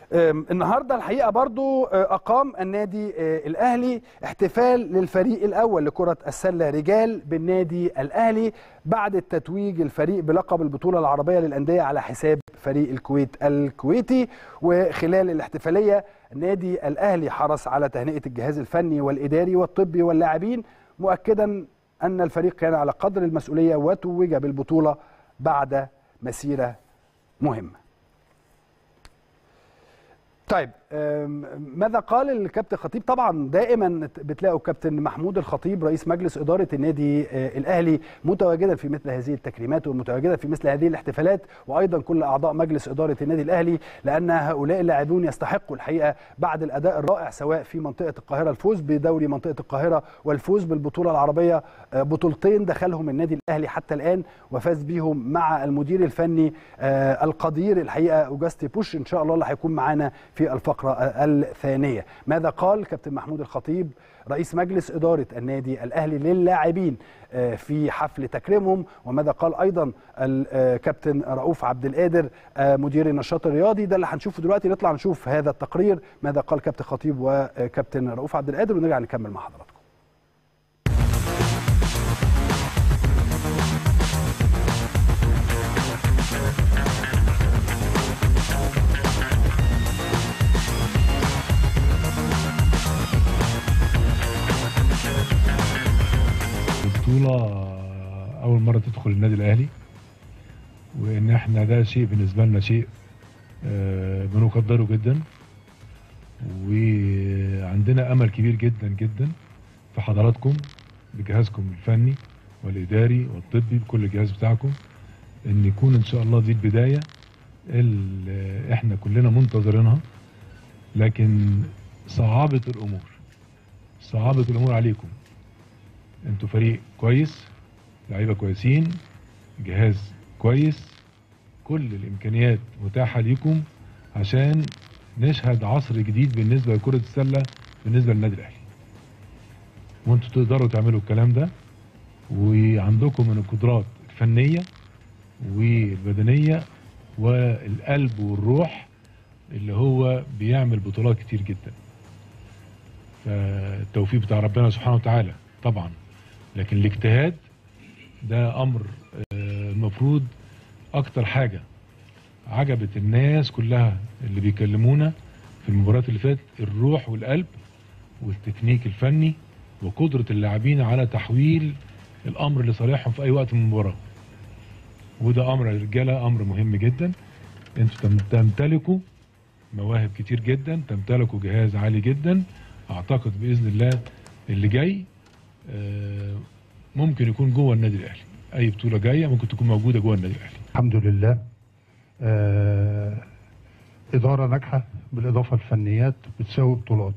أم، النهارده الحقيقه برضو آه، اقام النادي آه، الاهلي احتفال للفريق الاول لكره السله رجال بالنادي الاهلي بعد التتويج الفريق بلقب البطوله العربيه للانديه على حساب فريق الكويت الكويتي وخلال الاحتفاليه النادي الاهلي حرص على تهنئه الجهاز الفني والاداري والطبي واللاعبين مؤكدا ان الفريق كان على قدر المسؤوليه وتوج بالبطوله بعد مسيره مهمه طيب أم، ماذا قال الكابتن خطيب طبعا دائما بتلاقوا الكابتن محمود الخطيب رئيس مجلس اداره النادي آه، الاهلي متواجدا في مثل هذه التكريمات ومتواجدا في مثل هذه الاحتفالات وايضا كل اعضاء مجلس اداره النادي الاهلي لان هؤلاء اللاعبون يستحقوا الحقيقه بعد الاداء الرائع سواء في منطقه القاهره الفوز بدوري منطقه القاهره والفوز بالبطوله العربيه آه، بطولتين دخلهم النادي الاهلي حتى الان وفاز بيهم مع المدير الفني آه، القدير الحقيقه اوجاستي بوش ان شاء الله اللي هيكون معانا في الفقره آه، الثانيه ماذا قال كابتن محمود الخطيب رئيس مجلس اداره النادي الاهلي للاعبين آه، في حفل تكريمهم وماذا قال ايضا الكابتن رؤوف عبد القادر آه، مدير النشاط الرياضي ده اللي هنشوفه دلوقتي نطلع نشوف هذا التقرير ماذا قال كابتن خطيب وكابتن رؤوف عبد القادر ونرجع نكمل مع حضراتكم البطولة أول مرة تدخل النادي الأهلي وإن إحنا ده شيء بالنسبة لنا شيء آه، بنقدره جدا وعندنا أمل كبير جدا جدا في حضراتكم بجهازكم الفني والإداري والطبي بكل الجهاز بتاعكم إن يكون إن شاء الله دي البداية اللي إحنا كلنا منتظرينها لكن صعابة الأمور صعابة الأمور عليكم انتوا فريق كويس لعيبه كويسين جهاز كويس كل الامكانيات متاحه ليكم عشان نشهد عصر جديد بالنسبه لكره السله بالنسبه للنادي الاهلي وانتوا تقدروا تعملوا الكلام ده وعندكم من القدرات الفنيه والبدنيه والقلب والروح اللي هو بيعمل بطولات كتير جدا فالتوفيق بتاع ربنا سبحانه وتعالى طبعا لكن الاجتهاد ده امر آه، المفروض اكتر حاجه عجبت الناس كلها اللي بيكلمونا في المباريات اللي فاتت الروح والقلب والتكنيك الفني وقدره اللاعبين على تحويل الامر لصالحهم في اي وقت من المباراه وده امر يا رجاله امر مهم جدا انتوا تم- تمتلكوا مواهب كتير جدا تمتلكوا جهاز عالي جدا اعتقد باذن الله اللي جاي آه، ممكن يكون جوه النادي الاهلي اي بطوله جايه ممكن تكون موجوده جوه النادي الاهلي الحمد لله آه إدارة ناجحة بالإضافة للفنيات بتساوي بطولات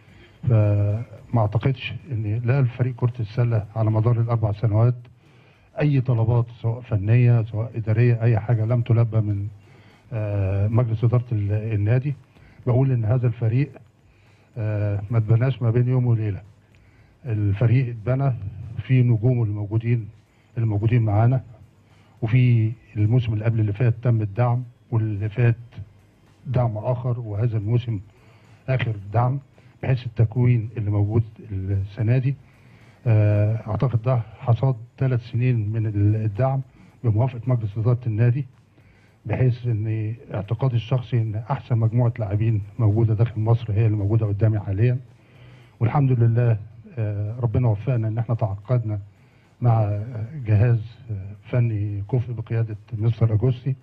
فما أعتقدش إن لا الفريق كرة السلة على مدار الأربع سنوات أي طلبات سواء فنية سواء إدارية أي حاجة لم تلبى من آه مجلس إدارة ال- النادي بقول إن هذا الفريق آه ما اتبناش ما بين يوم وليلة الفريق اتبنى في نجومه الموجودين الموجودين معانا وفي الموسم اللي قبل اللي فات تم الدعم واللي فات دعم اخر وهذا الموسم اخر دعم بحيث التكوين اللي موجود السنه دي آه، اعتقد ده حصاد ثلاث سنين من الدعم بموافقه مجلس اداره النادي بحيث ان اعتقادي الشخصي ان احسن مجموعه لاعبين موجوده داخل مصر هي اللي موجوده قدامي حاليا والحمد لله آه، ربنا وفقنا ان احنا تعاقدنا مع جهاز فني كفء بقياده مستر اجوستي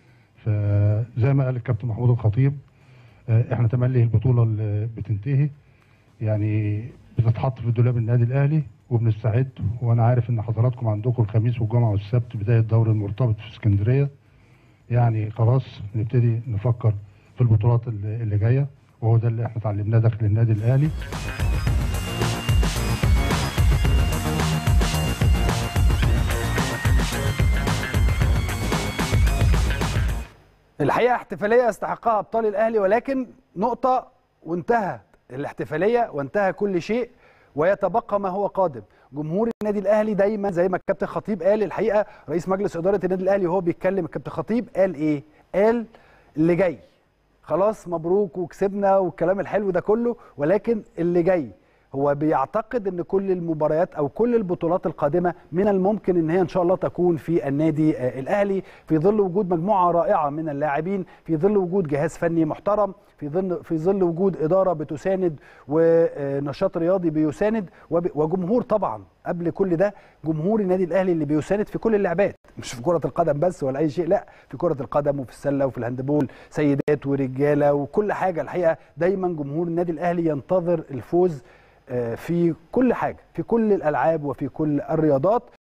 فزي ما قال الكابتن محمود الخطيب آه، احنا تملي البطوله اللي بتنتهي يعني بتتحط في دولاب النادي الاهلي وبنستعد وانا عارف ان حضراتكم عندكم الخميس والجمعه والسبت بدايه دوري المرتبط في اسكندريه يعني خلاص نبتدي نفكر في البطولات اللي اللي جايه وهو ده اللي احنا اتعلمناه داخل النادي الاهلي الحقيقه احتفاليه يستحقها ابطال الاهلي ولكن نقطه وانتهى الاحتفاليه وانتهى كل شيء ويتبقى ما هو قادم جمهور النادي الاهلي دايما زي ما الكابتن خطيب قال الحقيقه رئيس مجلس اداره النادي الاهلي وهو بيتكلم الكابتن خطيب قال ايه قال اللي جاي خلاص مبروك وكسبنا والكلام الحلو ده كله ولكن اللي جاي هو بيعتقد ان كل المباريات او كل البطولات القادمه من الممكن ان هي ان شاء الله تكون في النادي آه، الاهلي في ظل وجود مجموعه رائعه من اللاعبين في ظل وجود جهاز فني محترم في ظل في ظل وجود اداره بتساند ونشاط رياضي بيساند وب- وجمهور طبعا قبل كل ده جمهور النادي الاهلي اللي بيساند في كل اللعبات مش في كره القدم بس ولا اي شيء لا في كره القدم وفي السله وفي الهاندبول سيدات ورجاله وكل حاجه الحقيقه دايما جمهور النادي الاهلي ينتظر الفوز آه، في كل حاجه في كل الالعاب وفي كل الرياضات